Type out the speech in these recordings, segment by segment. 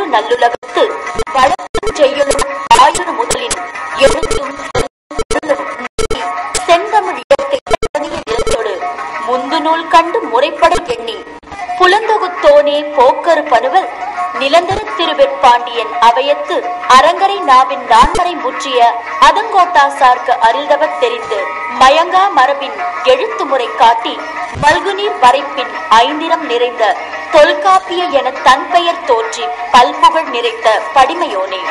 நல்லுலகத்து வளர்த்துச் செய்யுளும் ஆயுறு முதலின் எழுத்தும் சொல்லும் நீக்கி செந்தமிழ் இயற்கை கணிய நிலத்தோடு முந்து நூல் கண்டு முறைப்பட எண்ணி புலந்தொகுத்தோனே போக்கரு பனுவல் நிலந்தர திருவெற்பாண்டியன் அவையத்து அரங்கரை நாவின் நான்மறை முற்றிய அதங்கோட்டாசார்க்கு அருள்தவத் தெரிந்து மயங்கா மரபின் எழுத்து முறை காட்டி மல்குநீர் வரைப்பின் ஐந்திரம் நிறைந்த தொல்காப்பிய என தன் பெயர் தோற்றி பல்புகழ் நிறைத்த படிமையோனே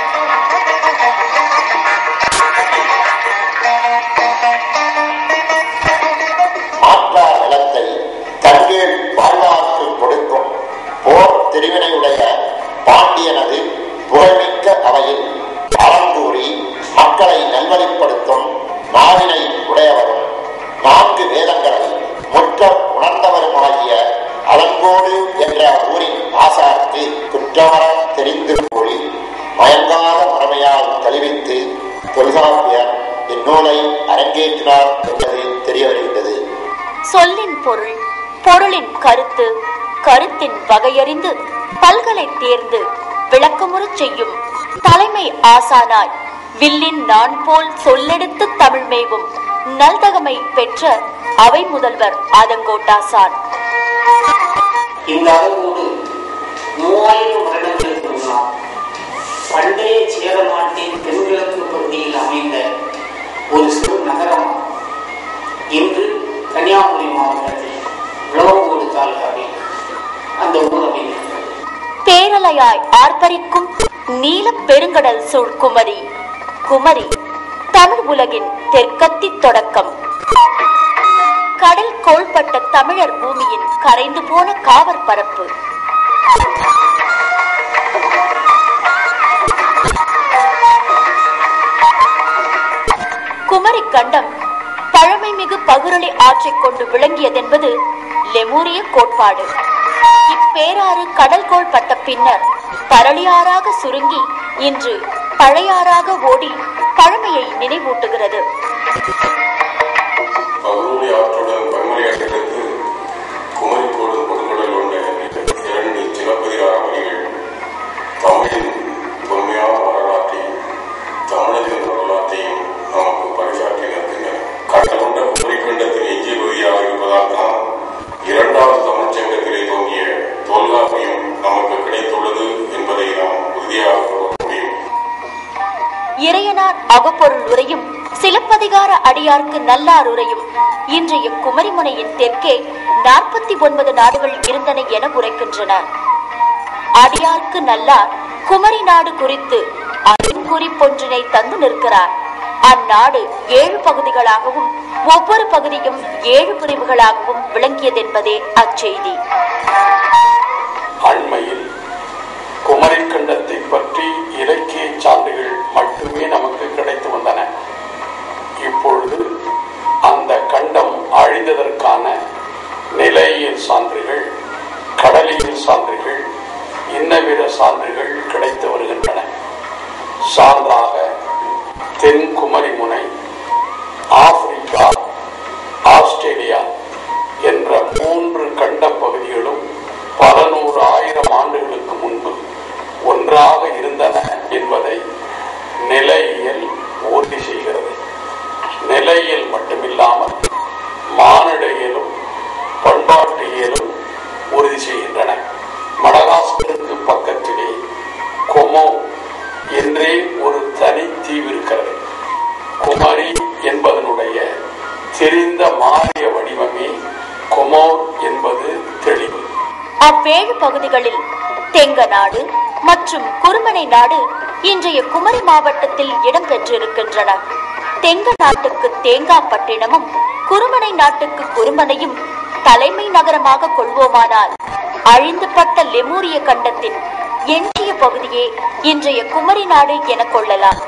மாற்றா நிலத்தை தன்கீழ் வாழ்வார்க்கு கொடுக்கும் போர் திருவினையுடைய பாண்டியனது புகழ்மிக்க அவையில் அறங்கூறி மக்களை நல்வழிப்படுத்தும் நாவினை உடையவரும் நான்கு வேதங்களை முற்ற உணர்ந்தவருமாகிய அலங்கோடு என்ற ஊரின் ஆசார்க்கு குற்றமர தெரிந்து கூறி மயங்காத முறைமையால் தெளிவித்து தொல்காப்பியர் இந்நூலை அரங்கேற்றினார் என்பது தெரிய வருகின்றது சொல்லின் பொருள் பொருளின் கருத்து கருத்தின் வகையறிந்து பல்கலை தேர்ந்து விளக்கமுறச் செய்யும் தலைமை ஆசானாய் வில்லின் நான் போல் சொல்லெடுத்து தமிழ் மேவும் நல்தகமை பெற்ற அவை முதல்வர் ஆதங்கோட்டாசான் இந்த அளவோடு மூவாயிரம் வருடங்களுக்கு முன்னால் பண்டைய சேர நாட்டின் தென்கிழக்கு பகுதியில் அமைந்த ஒரு சிறு நகரம் இன்று கன்னியாகுமரி மாவட்டத்தில் விளவங்கோடு தாலுகாவில் அந்த ஊர் அமைந்திருக்கிறது பேரலையாய் ஆர்ப்பரிக்கும் நீல பெருங்கடல் சூழ் குமரி குமரி தமிழ் உலகின் தெற்கத்தி தொடக்கம் கடல் கோள்பட்ட தமிழர் பூமியின் கரைந்து போன காவற் பரப்பு குமரி கண்டம் பழமை மிகு பகுரளி ஆற்றைக் கொண்டு விளங்கியதென்பது லெமூரிய கோட்பாடு இப்பேராறு கடல்கோள் பட்ட பின்னர் பரளியாறாக சுருங்கி இன்று பழையாறாக ஓடி பழமையை நினைவூட்டுகிறது பகுதி ஆற்றுடன் பன்முறையாற்றிற்கு குமரிக்கோடு கொடுங்கடல் கொண்ட இரண்டு சிலப்பதிகார வரிகள் தமிழின் தொன்மையான வரலாற்றையும் தமிழரின் வரலாற்றையும் நமக்கு பறைசாற்றி நிற்கின்றன கடல் கொண்ட குமரிக்கண்டத்தின் எஞ்சிய பகுதியாக இருப்பதால் தான் இரண்டாவது தமிழ்ச் சங்கத்திலே தோன்றிய தொல்காப்பியம் நமக்கு கிடைத்துள்ளது என்பதை நாம் உறுதியாக கூற முடியும் இறையனார் அகப்பொருள் உரையும் சிலப்பதிகார அடியார்க்கு நல்லார் உரையும் இன்றைய குமரிமுனையின் தெற்கே நாற்பத்தி ஒன்பது நாடுகள் இருந்தன என உரைக்கின்றன அடியார்க்கு நல்லார் குமரி நாடு குறித்து அருங்குறிப்பொன்றினை தந்து நிற்கிறார் அந்நாடு ஏழு பகுதிகளாகவும் ஒவ்வொரு பகுதியும் ஏழு பிரிவுகளாகவும் விளங்கியதென்பதே அச்செய்தி அண்மையில் குமரிக்கண்டத்தை பற்றி இலக்கிய சான்றுகள் மட்டுமே நமக்கு கிடைத்து வந்தன இப்பொழுது அந்த கண்டம் அழிந்ததற்கான நிலையியல் சான்றுகள் கடலியல் சான்றுகள் இன்னவித சான்றுகள் கிடைத்து வருகின்றன சான்றாக தென்குமரி முனை ஆப்பிரிக்கா ஆஸ்திரேலியா என்ற மூன்று கண்ட பகுதிகளும் பல நூறு ஆயிரம் ஆண்டுகளுக்கு முன்பு ஒன்றாக இருந்தன என்பதை நிலையியல் உறுதி செய்கிறது நிலையியல் மட்டுமில்லாமல் மானிடையியலும் பண்பாட்டியலும் உறுதி செய்கின்றன மடகாஸ்கருக்கு பக்கத்திலே கொமோ என்றே ஒரு தனி தீவு இருக்கிறது குமரி என்பதனுடைய தெரிந்த மாறிய வடிவமே கொமோர் என்பது தெளிவு அவ்வேழு பகுதிகளில் தெங்க நாடு மற்றும் குருமனை நாடு இன்றைய குமரி மாவட்டத்தில் இடம்பெற்றிருக்கின்றன தெங்க நாட்டுக்கு தேங்காப்பட்டினமும் குருமனை நாட்டுக்கு குருமனையும் தலைமை நகரமாக கொள்வோமானால் அழிந்துபட்ட லெமூரிய கண்டத்தின் எஞ்சிய பகுதியே இன்றைய குமரி நாடு என கொள்ளலாம்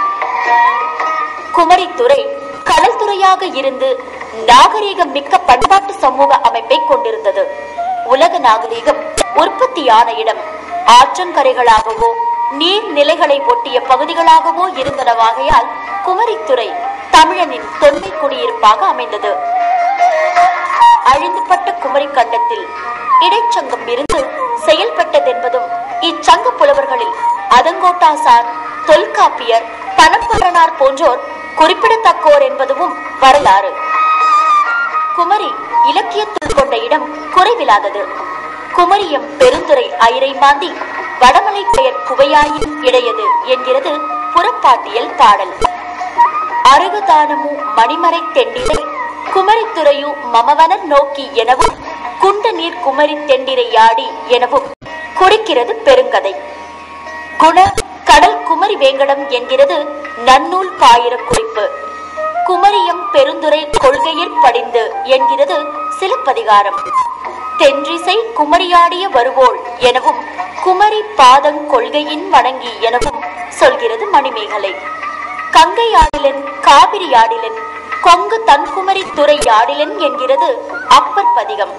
குமரித்துறை கடல்துறையாக இருந்து நாகரீகம் மிக்க பண்பாட்டு சமூக அமைப்பை கொண்டிருந்தது உலக நாகரீகம் உற்பத்தியான இடம் ஆற்றங்கரைகளாகவோ நீர்நிலைகளை ஒட்டிய பகுதிகளாகவோ இருந்தனவாகையால் குமரித்துறை தமிழனின் தொன்மை குடியிருப்பாக அமைந்தது அழிந்துபட்ட குமரி கண்டத்தில் இடைச்சங்கம் இருந்து செயல்பட்டதென்பதும் இச்சங்க புலவர்களில் அதங்கோட்டாசார் தொல்காப்பியர் பனம்பரனார் போன்றோர் குறிப்பிடத்தக்கோர் என்பதும் வரலாறு குமரி இலக்கியத்தில் கொண்ட இடம் குறைவில்லாதது குமரியம் பெருந்துறை ஐரை மாந்தி வடமலை பெயர் குவையாயின் இடையது என்கிறது புறப்பாட்டியல் பாடல் அருகுதானமு மணிமறை தெண்டிரை குமரித்துறையு மமவனர் நோக்கி எனவும் குண்ட நீர் குமரி தெண்டிரை யாடி எனவும் குறிக்கிறது பெருங்கதை குண கடல் குமரி வேங்கடம் என்கிறது நன்னூல் பாயிர குறிப்பு குமரியம் பெருந்துரை கொள்கையில் படிந்து என்கிறது சிலப்பதிகாரம் தென்றிசை குமரியாடிய வருவோள் எனவும் குமரி பாதங் கொள்கையின் வணங்கி எனவும் சொல்கிறது மணிமேகலை கங்கை யாடிலன் காவிரி யாடிலன் கொங்கு தன்குமரி துறை யாடிலன் என்கிறது அப்பர் பதிகம்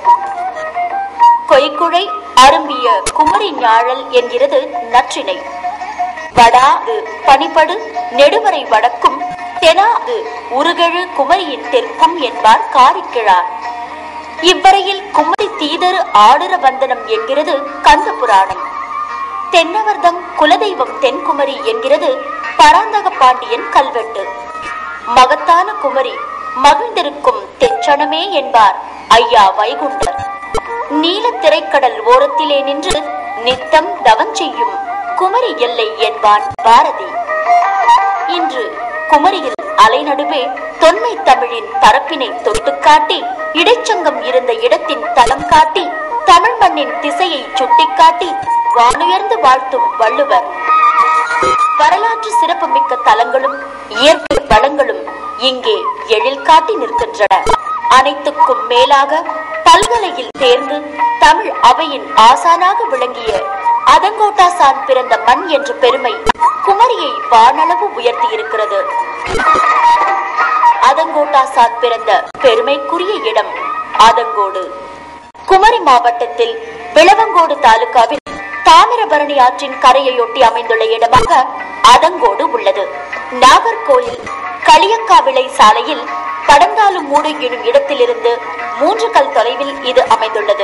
கொய்குழை அரும்பிய குமரி ஞாழல் என்கிறது நற்றினை வடாது பனிபடு நெடுவரை வடக்கும் தெனாது உருகெழு குமரியின் தெற்கும் என்பார் காரிக்கிழார் இவ்வரையில் குமரி தீதரு ஆடுற வந்தனம் என்கிறது கந்த புராணம் தென்னவர்தம் குலதெய்வம் தென்குமரி என்கிறது பராந்தக பாண்டியன் கல்வெட்டு மகத்தான குமரி மகிழ்ந்திருக்கும் தெச்சனமே என்பார் ஐயா வைகுண்டர் நீல திரைக்கடல் ஓரத்திலே நின்று நித்தம் தவம் செய்யும் குமரி எல்லை என்பான் பாரதி இன்று குமரியில் அலைநடுவே தொன்மை தமிழின் பரப்பினை தொட்டு காட்டி இடைச்சங்கம் இருந்த இடத்தின் தலம் காட்டி தமிழ் மண்ணின் திசையை சுட்டிக்காட்டி வானுயர்ந்து வாழ்த்தும் வள்ளுவர் வரலாற்று சிறப்புமிக்க தலங்களும் இயற்கை வளங்களும் இங்கே எழில் காட்டி நிற்கின்றன அனைத்துக்கும் மேலாக பல்கலையில் தேர்ந்து தமிழ் அவையின் ஆசானாக விளங்கிய அதங்கோட்டாசான் பிறந்த மண் என்ற பெருமை குமரியை வானளவு உயர்த்தி இருக்கிறது அதங்கோட்டாசான் பிறந்த பெருமைக்குரிய இடம் ஆதங்கோடு குமரி மாவட்டத்தில் விளவங்கோடு தாலுகாவில் தாமிரபரணி ஆற்றின் கரையையொட்டி அமைந்துள்ள இடமாக அதங்கோடு உள்ளது நாகர்கோயில் களியக்காவிளை சாலையில் படந்தாலு மூடு எனும் இடத்திலிருந்து மூன்று கல் தொலைவில் இது அமைந்துள்ளது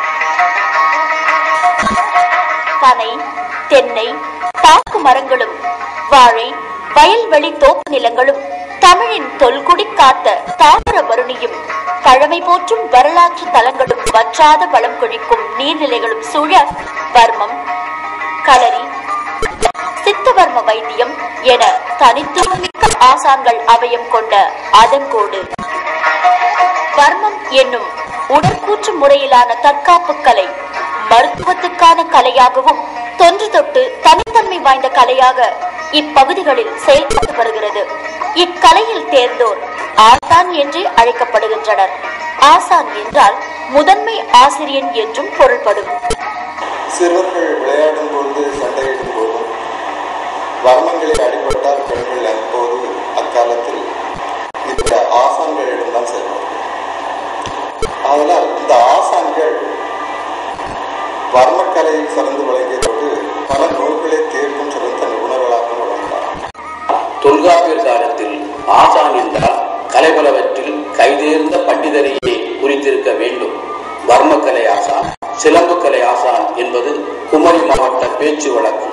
பனை தென்னை பாக்கு மரங்களும் வாழை வயல்வெளி தோப்பு நிலங்களும் தமிழின் தொல்குடி காத்த தாமிர வருணியும் பழமை போற்றும் வரலாற்று தலங்களும் வற்றாத வளம் கொழிக்கும் நீர்நிலைகளும் சூழ வர்மம் களரி சித்தவர்ம வைத்தியம் என தனித்துவமிக்க ஆசான்கள் அவயம் கொண்ட அதங்கோடு வர்மம் என்னும் உடற்கூற்று முறையிலான தற்காப்பு கலை மருத்துவத்துக்கான கலையாகவும் தொன்று தொட்டு தனித்தன்மை வாய்ந்த கலையாக இப்பகுதிகளில் செயல்பட்டு வருகிறது இக்கலையில் தேர்ந்தோர் ஆசான் என்றே அழைக்கப்படுகின்றனர் ஆசான் என்றால் முதன்மை ஆசிரியன் என்றும் பொருள்படும் சிறுவர்கள் விளையாடும் பொழுது சண்டையிடும் போதும் வர்மங்களில் அடிபட்டால் பெண்கள் அப்போது அக்காலத்தில் இந்த ஆசான்களிடம் தான் செல்வார்கள் ஆதலால் இந்த ஆசான்கள் வர்மக்கலையில் சிறந்து விளங்கியதோடு பல நூல்களை தீர்க்கும் சிறந்த நிபுணர்களாகவும் விளங்கினார் தொல்காப்பியர் காலத்தில் ஆசான் என்றால் கலைபலவற்றில் கைதேர்ந்த பண்டிதரையே குறித்திருக்க வேண்டும் வர்மக்கலை ஆசான் சிலம்புக்கலை ஆசான் என்பது குமரி மாவட்ட பேச்சு வழக்கு